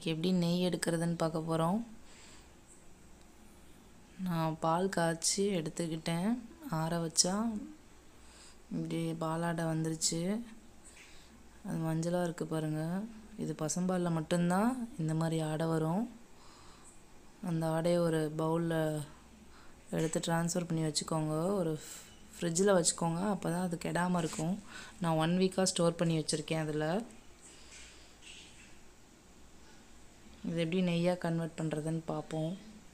இன்றைக்கி எப்படி நெய் எடுக்கிறதுன்னு பார்க்க போகிறோம் நான் பால் காய்ச்சி எடுத்துக்கிட்டேன் ஆற வச்சா இப்படி பாலாடை வந்துருச்சு அது மஞ்சளாக இருக்குது பாருங்கள் இது பசும்பாலில் மட்டும்தான் இந்த மாதிரி ஆடை வரும் அந்த ஆடையை ஒரு பவுலில் எடுத்து ட்ரான்ஸ்ஃபர் பண்ணி வச்சுக்கோங்க ஒரு ஃப்ரிட்ஜில் வச்சுக்கோங்க அப்போ தான் அது கெடாமல் இருக்கும் நான் ஒன் வீக்காக ஸ்டோர் பண்ணி வச்சுருக்கேன் அதில் இது எப்படி நெய்யாக கன்வெர்ட் பண்ணுறதுன்னு பார்ப்போம்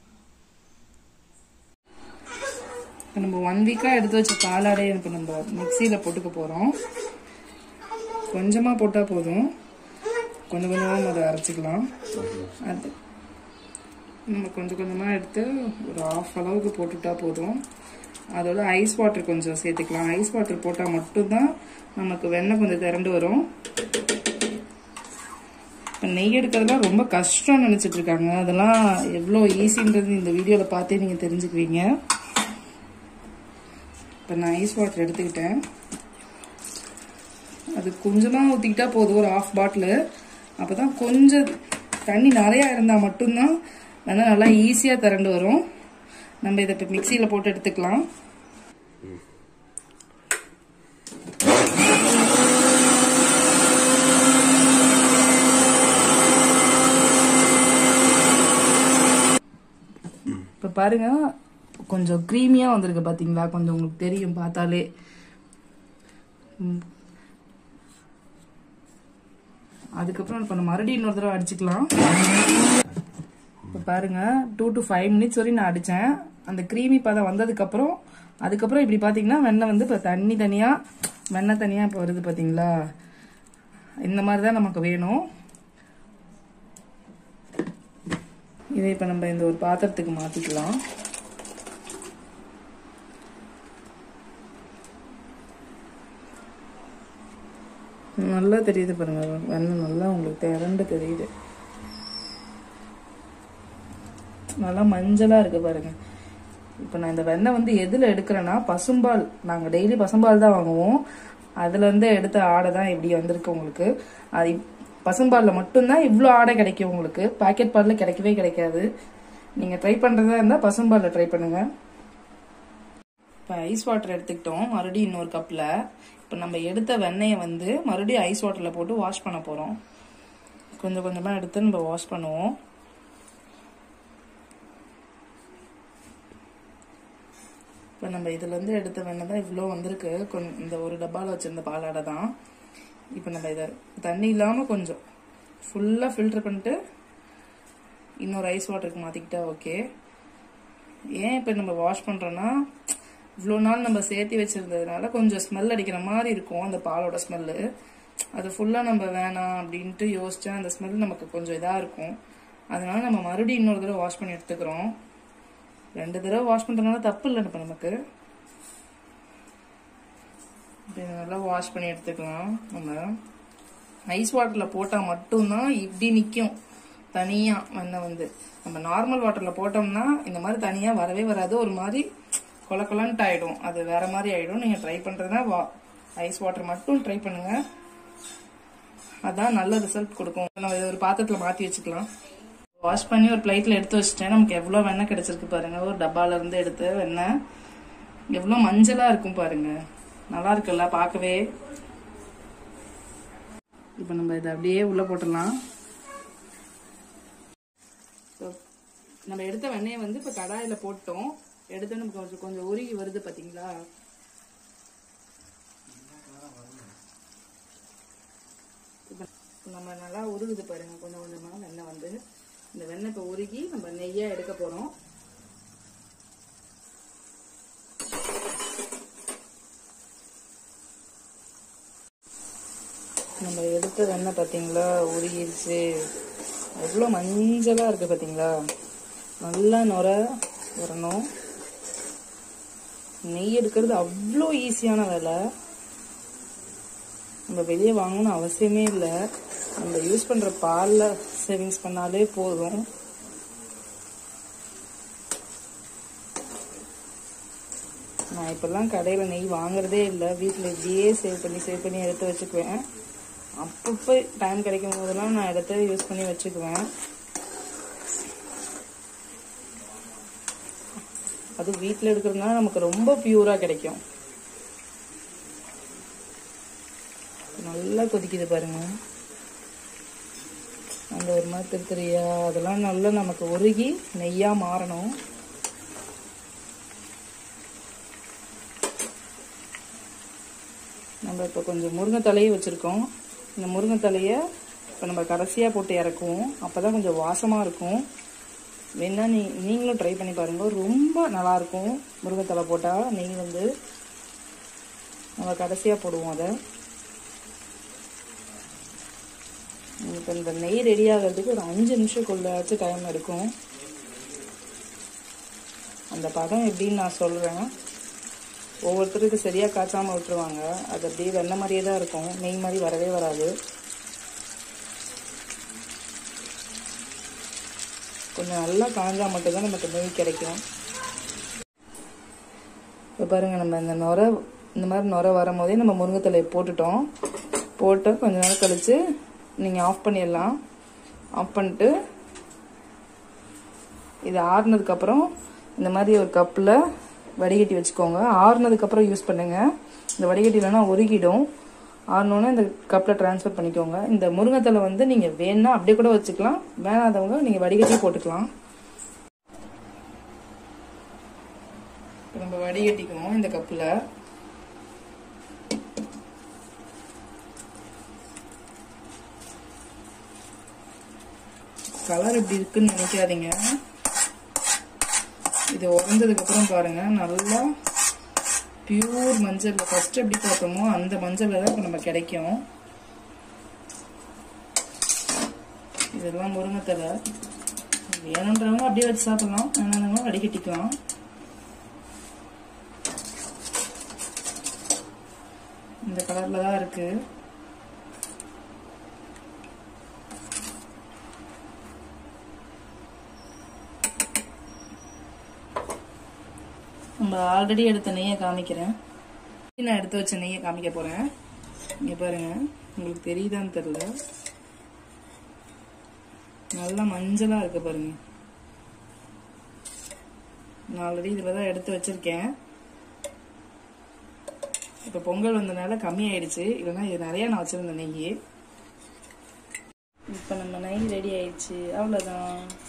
இப்போ நம்ம ஒன் வீக்காக எடுத்து வச்ச பாலாடையை இப்போ நம்ம மிக்சியில் போட்டுக்க போகிறோம் கொஞ்சமாக போட்டால் போதும் கொஞ்சம் கொஞ்சமாக அதை அரைச்சிக்கலாம் அது நம்ம கொஞ்சம் கொஞ்சமாக எடுத்து ஒரு ஆஃப் அளவுக்கு போட்டுட்டா போதும் அதோட ஐஸ் வாட்டர் கொஞ்சம் சேர்த்துக்கலாம் ஐஸ் வாட்டர் போட்டால் மட்டும்தான் நமக்கு வெண்ணெய் கொஞ்சம் திரண்டு வரும் இப்போ நெய் எடுக்கிறதுலாம் ரொம்ப கஷ்டம்னு நினச்சிட்டு இருக்காங்க அதெல்லாம் எவ்வளோ ஈஸின்றது இந்த வீடியோவில் பார்த்தே நீங்கள் தெரிஞ்சுக்குவீங்க இப்போ நான் ஐஸ் வாட்டர் எடுத்துக்கிட்டேன் அது கொஞ்சமாக ஊற்றிக்கிட்டா போதும் ஒரு ஆஃப் பாட்டில் அப்போ தான் கொஞ்சம் தண்ணி நிறையா இருந்தால் மட்டும்தான் வெண்ணெய் நல்லா ஈஸியாக திரண்டு வரும் நம்ம இதை இப்போ மிக்சியில் போட்டு எடுத்துக்கலாம் இப்போ பாருங்க கொஞ்சம் க்ரீமியாக வந்திருக்கு பார்த்தீங்களா கொஞ்சம் உங்களுக்கு தெரியும் பார்த்தாலே அதுக்கப்புறம் இப்போ நம்ம மறுபடியும் இன்னொரு தடவை அடிச்சுக்கலாம் இப்போ பாருங்க டூ டு ஃபைவ் மினிட்ஸ் வரையும் நான் அடித்தேன் அந்த க்ரீமி பதம் வந்ததுக்கப்புறம் அதுக்கப்புறம் இப்படி பார்த்தீங்கன்னா வெண்ணெய் வந்து இப்போ தண்ணி தனியாக வெண்ணெய் தனியாக இப்போ வருது பார்த்தீங்களா இந்த மாதிரி தான் நமக்கு வேணும் இதை இப்போ நம்ம இந்த ஒரு பாத்திரத்துக்கு மாற்றிக்கலாம் நல்லா தெரியுது பாருங்க வெண்ணெய் நல்லா உங்களுக்கு திரண்டு தெரியுது நல்லா மஞ்சளாக இருக்கு பாருங்க இப்போ நான் இந்த வெண்ணெய் வந்து எதில் எடுக்கிறேன்னா பசும்பால் நாங்கள் டெய்லி பசும்பால் தான் வாங்குவோம் அதுலேருந்து எடுத்த ஆடை தான் இப்படி வந்திருக்கு உங்களுக்கு அது பசும்பாலில் மட்டும்தான் இவ்வளோ ஆடை கிடைக்கும் உங்களுக்கு பாக்கெட் பாலில் கிடைக்கவே கிடைக்காது நீங்கள் ட்ரை பண்ணுறதா இருந்தால் பசும்பாலில் ட்ரை பண்ணுங்கள் இப்போ ஐஸ் வாட்டர் எடுத்துக்கிட்டோம் மறுபடியும் இன்னொரு கப்பில் இப்போ நம்ம எடுத்த வெண்ணெயை வந்து மறுபடியும் ஐஸ் வாட்டரில் போட்டு வாஷ் பண்ண போகிறோம் கொஞ்சம் கொஞ்சமாக எடுத்து நம்ம வாஷ் பண்ணுவோம் இப்போ நம்ம இதுலேருந்து எடுத்த வெண்ணெய் தான் இவ்வளோ வந்திருக்கு கொஞ்சம் இந்த ஒரு டப்பாவில் வச்சுருந்த பாலாடை தான் இப்போ நம்ம இதை தண்ணி இல்லாமல் கொஞ்சம் ஃபுல்லாக ஃபில்டர் பண்ணிட்டு இன்னொரு ஐஸ் வாட்டருக்கு மாற்றிக்கிட்டா ஓகே ஏன் இப்போ நம்ம வாஷ் பண்ணுறோன்னா இவ்வளோ நாள் நம்ம சேர்த்து வச்சுருந்ததுனால கொஞ்சம் ஸ்மெல் அடிக்கிற மாதிரி இருக்கும் அந்த பாலோட ஸ்மெல்லு அது ஃபுல்லாக நம்ம வேணாம் அப்படின்ட்டு யோசிச்சா அந்த ஸ்மெல் நமக்கு கொஞ்சம் இதாக இருக்கும் அதனால நம்ம மறுபடியும் இன்னொரு தடவை வாஷ் பண்ணி எடுத்துக்கிறோம் ரெண்டு தடவை வாஷ் பண்ணுறதுனால தப்பு இல்லை இப்போ நமக்கு நல்லா வாஷ் பண்ணி எடுத்துக்கலாம் நம்ம ஐஸ் வாட்டரில் போட்டால் மட்டும்தான் இப்படி நிற்கும் தனியாக வெண்ணெய் வந்து நம்ம நார்மல் வாட்டரில் போட்டோம்னா இந்த மாதிரி தனியாக வரவே வராது ஒரு மாதிரி கொல கொலன்ட்டு ஆகிடும் அது வேற மாதிரி ஆகிடும் நீங்கள் ட்ரை பண்ணுறதுனா வா ஐஸ் வாட்டர் மட்டும் ட்ரை பண்ணுங்கள் அதான் நல்ல ரிசல்ட் கொடுக்கும் நம்ம இதை ஒரு பாத்திரத்தில் மாற்றி வச்சுக்கலாம் வாஷ் பண்ணி ஒரு பிளேட்டில் எடுத்து வச்சுட்டேன் நமக்கு எவ்வளோ வெண்ணெய் கிடைச்சிருக்கு பாருங்க ஒரு டப்பால இருந்து எடுத்து வெண்ணெய் எவ்வளோ மஞ்சளாக இருக்கும் பாருங்க நல்லா இருக்குல்ல பார்க்கவே இப்போ நம்ம இதை அப்படியே உள்ளே போட்டுடலாம் நம்ம எடுத்த வெண்ணெயை வந்து இப்போ கடாயில் போட்டோம் எடுத்து நமக்கு கொஞ்சம் கொஞ்சம் உருகி வருது பார்த்தீங்களா நம்ம நல்லா உருகுது பாருங்க கொஞ்சம் கொஞ்சமாக வெண்ணெய் வந்து இந்த வெண்ணெய் இப்போ உருகி நம்ம நெய்யாக எடுக்க போகிறோம் நம்ம எடுத்த வெண்ணெய் பார்த்தீங்களா உருகிடுச்சு எவ்வளோ மஞ்சளாக இருக்குது பார்த்தீங்களா நல்லா நுர வரணும் நெய் எடுக்கிறது அவ்வளோ ஈஸியான வேலை நம்ம வெளியே வாங்கணும்னு அவசியமே இல்லை நம்ம யூஸ் பண்ணுற பாலில் சேவிங்ஸ் பண்ணாலே போதும் நான் இப்போல்லாம் கடையில் நெய் வாங்குறதே இல்லை வீட்டில் இப்படியே சேவ் பண்ணி சேவ் பண்ணி எடுத்து வச்சுக்குவேன் அப்பப்போ டைம் கிடைக்கும் போதெல்லாம் நான் எடுத்து யூஸ் பண்ணி வச்சுக்குவேன் அது வீட்டில் எடுக்கிறதுனால நமக்கு ரொம்ப பியூராக கிடைக்கும் நல்லா கொதிக்குது பாருங்க அந்த ஒரு மாதிரி திருத்திரியா அதெல்லாம் நல்லா நமக்கு உருகி நெய்யாக மாறணும் நம்ம இப்போ கொஞ்சம் முருங்கைத்தலையை வச்சுருக்கோம் இந்த முருங்கைத்தலையை இப்போ நம்ம கடைசியாக போட்டு இறக்குவோம் அப்போ தான் கொஞ்சம் வாசமாக இருக்கும் வேணா நீ நீங்களும் ட்ரை பண்ணி பாருங்கள் ரொம்ப நல்லாயிருக்கும் முருங்கைத்தலை போட்டால் நெய் வந்து நம்ம கடைசியாக போடுவோம் அதை இப்போ இந்த நெய் ரெடி ஆகிறதுக்கு ஒரு அஞ்சு நிமிஷத்துக்குள்ளாச்சும் டைம் எடுக்கும் அந்த பதம் எப்படின்னு நான் சொல்கிறேன் ஒவ்வொருத்தருக்கு சரியாக காய்ச்சாமல் விட்டுருவாங்க அது அப்படியே வெண்ணெய் மாதிரியே தான் இருக்கும் நெய் மாதிரி வரவே வராது கொஞ்சம் நல்லா காஞ்சா மட்டும்தான் நமக்கு நெய் கிடைக்கும் இப்போ பாருங்கள் நம்ம இந்த நுர இந்த மாதிரி நுர வரும் போதே நம்ம முருங்கைத்தலையை போட்டுட்டோம் போட்டு கொஞ்ச நேரம் கழித்து நீங்கள் ஆஃப் பண்ணிடலாம் ஆஃப் பண்ணிட்டு இது ஆறுனதுக்கப்புறம் இந்த மாதிரி ஒரு கப்பில் வடிகட்டி வச்சுக்கோங்க ஆறுனதுக்கப்புறம் யூஸ் பண்ணுங்கள் இந்த வடிகட்டி இல்லைன்னா உருகிடும் ஆறினோன்னே இந்த கப்பில் ட்ரான்ஸ்ஃபர் பண்ணிக்கோங்க இந்த முருங்கைத்தலை வந்து நீங்கள் வேணா அப்படியே கூட வச்சுக்கலாம் வேணாதவங்க நீங்கள் வடிகட்டி போட்டுக்கலாம் நம்ம வடிகட்டிக்குவோம் இந்த கப்பில் கலர் இப்படி இருக்குன்னு நினைக்காதீங்க இது உறைஞ்சதுக்கு அப்புறம் பாருங்க நல்லா பியூர் மஞ்சள் ஃபர்ஸ்ட் எப்படி பார்த்தோமோ அந்த மஞ்சள் தான் இப்போ நம்ம கிடைக்கும் இதெல்லாம் முருங்கைத்தலை வேணுன்றவங்க அப்படியே வச்சு சாப்பிடலாம் வேணாதவங்க வடிகட்டிக்கலாம் இந்த கலர்ல தான் இருக்கு நம்ம ஆல்ரெடி எடுத்த நெய்யை காமிக்கிறேன் நான் எடுத்து வச்ச நெய்யை காமிக்க போறேன் இங்க பாருங்க உங்களுக்கு தெரியுதான்னு தெரியல நல்லா மஞ்சளா இருக்கு பாருங்க நான் ஆல்ரெடி இதுல தான் எடுத்து வச்சிருக்கேன் இப்ப பொங்கல் வந்தனால கம்மி ஆயிடுச்சு இல்லைன்னா இது நிறைய நான் வச்சிருந்தேன் நெய் இப்ப நம்ம நெய் ரெடி ஆயிடுச்சு அவ்வளவுதான்